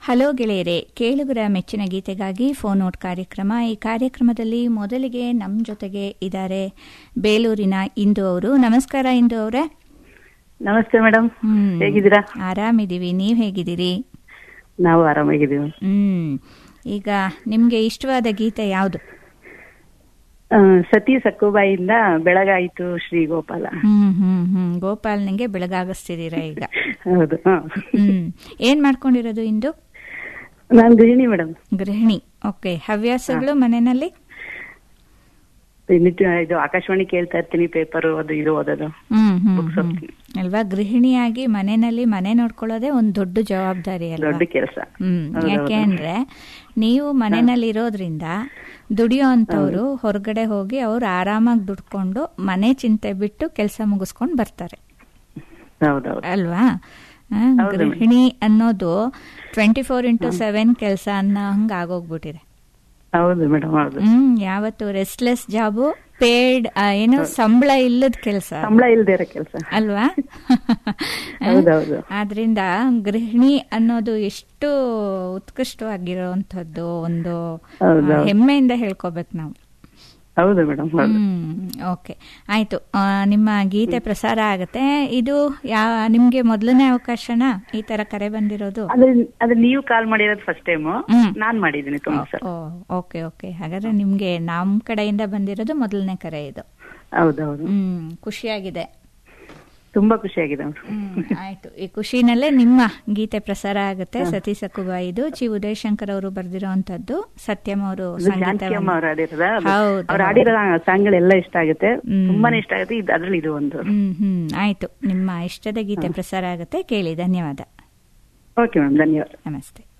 Hello ಗೆಳೆಯರೆ ಕೇಳುಗರ ಮೆಚ್ಚಿನ ಗೀತೆಗಾಗಿ ಫೋನ್ ಔಟ್ ಕಾರ್ಯಕ್ರಮ ಈ ಕಾರ್ಯಕ್ರಮದಲ್ಲಿ ಮೊದಲಿಗೆ ನಮ್ಮ ಜೊತೆಗೆ ಇದ್ದಾರೆ ಬೇಲೂರಿನ ಇಂದು ಅವರು ನಮಸ್ಕಾರ ಇಂದು ಅವರೇ ನಮಸ್ತೆ ಮೇಡಮ್ ಹ್ಮ್ ಹೇಗಿದ್ದೀರಾ ಆರಾಮಿದೀವಿ ನೀವ್ ಹೇಗಿದ್ದೀರಿ ನಾವು ಆರಾಮಾಗಿದ್ದೀವಿ ಹ್ಮ್ ಈಗ ನಿಮ್ಗೆ ಇಷ್ಟವಾದ ಗೀತೆ ಯಾವುದು ಆ, ಸತಿ ಸಕ್ಕುಬಾಯಿಂದ ಬೆಳಗಾಯಿತು ಶ್ರೀ ಗೋಪಾಲ ಹ್ಮ್ ಹ್ಮ್ ಹ್ಮ್ ಗೋಪಾಲ್ ನಂಗೆ ಬೆಳಗಾಗಿಸ್ತಿದ್ದೀರಾ ಈಗ ಹೌದು ಹ. ಹ್ಮ್ ಏನ್ ಮಾಡ್ಕೊಂಡಿರೋದು ಇಂದು ನಾನ್ ಗೃಹಿಣಿ ಮೇಡಮ್ ಗೃಹಿಣಿ ಓಕೆ ಹವ್ಯಾಸಗಳು ಮನೆಯಲ್ಲಿ ಇದು ಆಕಾಶವಾಣಿ ಕೇಳ್ತಾ ಇರ್ತೀನಿ ಪೇಪರ್ ಅದು ಇದು ಓದೋದು ಹ್ಮ್ ಹ್ಮ್ Books ಹ್ಮ್. ಓದ್ತೀನಿ. ಅಲ್ವಾ ಗೃಹಿಣಿಯಾಗಿ ಮನೆಯಲ್ಲಿ ಮನೆ ನೋಡ್ಕೊಳ್ಳೋದೇ ಒಂದ್ ದೊಡ್ಡ ಜವಾಬ್ದಾರಿ ಅಲ್ವಾ ದೊಡ್ಡ ಕೆಲಸ ಹ್ಮ್ ಯಾಕೆ ಅಂದ್ರೆ ನೀವು ಮನೆಯಲ್ಲಿ ಇರೋದ್ರಿಂದ ದುಡಿಯೋ ಅಂತವ್ರು ಹೊರಗಡೆ ಹೋಗಿ ಅವ್ರು ಆರಾಮಾಗಿ ದುಡ್ಕೊಂಡು ಮನೆ ಚಿಂತೆ ಬಿಟ್ಟು ಕೆಲಸ ಮುಗಿಸ್ಕೊಂಡು ಬರ್ತಾರೆ ಹೌದೌದು ಅಲ್ವಾ ಆ, ಹೌದು ಗೃಹಿಣಿ ಅನ್ನೋದು ಟ್ವೆಂಟಿ ಫೋರ್ ಇಂಟು ಸೆವೆನ್ ಕೆಲಸ ಅನ್ನೋ ಹಂಗ ಆಗೋಗ್ಬಿಟ್ಟಿದೆ ಹೌದು ಮೇಡಮ್ ಹೌದು ಹ್ಮ್ ಯಾವತ್ತು ರೆಸ್ಟ್ಲೆಸ್ ಜಾಬು ಪೇಡ್ ಏನು ಸಂಬಳ ಇಲ್ಲದ ಕೆಲಸ ಸಂಬಳ ಇಲ್ದೇ ಇರೋ ಕೆಲಸ ಅಲ್ವಾ ಹೌದೌದು ಆದ್ರಿಂದ ಗೃಹಿಣಿ ಅನ್ನೋದು ಎಷ್ಟು ಉತ್ಕೃಷ್ಟವಾಗಿರುವಂತದ್ದು ಒಂದು ಆ, ಹೌದೌದು. ಹೆಮ್ಮೆಯಿಂದ ಹೇಳ್ಕೊಬೇಕು ನಾವು ಹೌದು ಮೇಡಮ್ ಹೌದು ಹ್ಮ್ ಓಕೆ ಆಯ್ತು ಆ, ನಿಮ್ಮ ಗೀತೆ ಪ್ರಸಾರ ಆಗತ್ತೆ ಇದು ಯಾವ ನಿಮ್ಗೆ ಮೊದಲನೇ ಅವಕಾಶನಾ ಈ ತರ ಕರೆ ಬಂದಿರೋದು ಅದ್ರ ಅದ್ರ ನೀವು ಕಾಲ್ ಮಾಡಿರೋದು ಫಸ್ಟ್ ಟೈಮ್ ಹ್ಮ್. ನಾನ್ ಮಾಡಿದ್ದೀನಿ ತುಂಬಾ ಸರ್ ಓ ಓಕೆ ಓಕೆ ಹಾಗಾದ್ರೆ ನಿಮ್ಗೆ ನಮ್ ಕಡೆಯಿಂದ ಬಂದಿರೋದು ಮೊದಲನೇ ಕರೆ ಇದು ಹೌದೌದು ಹ್ಮ್ ಖುಷಿಯಾಗಿದೆ ತುಂಬಾ ಖುಷಿಯಾಗಿದೆ ಮೇಡಮ್ ಹ್ಮ್, ಆಯ್ತು ಈ ಖುಷಿನಲ್ಲೇ ನಿಮ್ಮ ಗೀತೆ ಪ್ರಸಾರ ಆಗುತ್ತೆ ಸತಿ ಸಕುಬಾಯಿದು ಚಿ ಉದಯಶಂಕರ್ ಅವರು ಬರೆದಿರುವಂತದ್ದು ಸತ್ಯಂ ಅವರು ಜಾನಕಿ ಅಮ್ಮ ಅವ್ರು ಆಡಿರೋದ ಹೌದು, ಅವ್ರು ಹೌದು. ಆಡಿರೋ ಸಾಂಗ್ಗಳೆಲ್ಲ ಇಷ್ಟ ಆಗುತ್ತೆ ಹ್ಮ್. ತುಂಬಾನೇ ಇಷ್ಟ ಆಗುತ್ತೆ ಇದು ಅದ್ರಲ್ಲಿ ಇದು ಒಂದು ಹ್ಮ್ ಹ್ಮ್ ಆಯ್ತು ನಿಮ್ಮ ಇಷ್ಟದ ಗೀತೆ ಪ್ರಸಾರ ಆಗುತ್ತೆ ಕೇಳಿ ಧನ್ಯವಾದ ಓಕೆ ಮ್ಯಾಮ್ ಧನ್ಯವಾದ ನಮಸ್ತೆ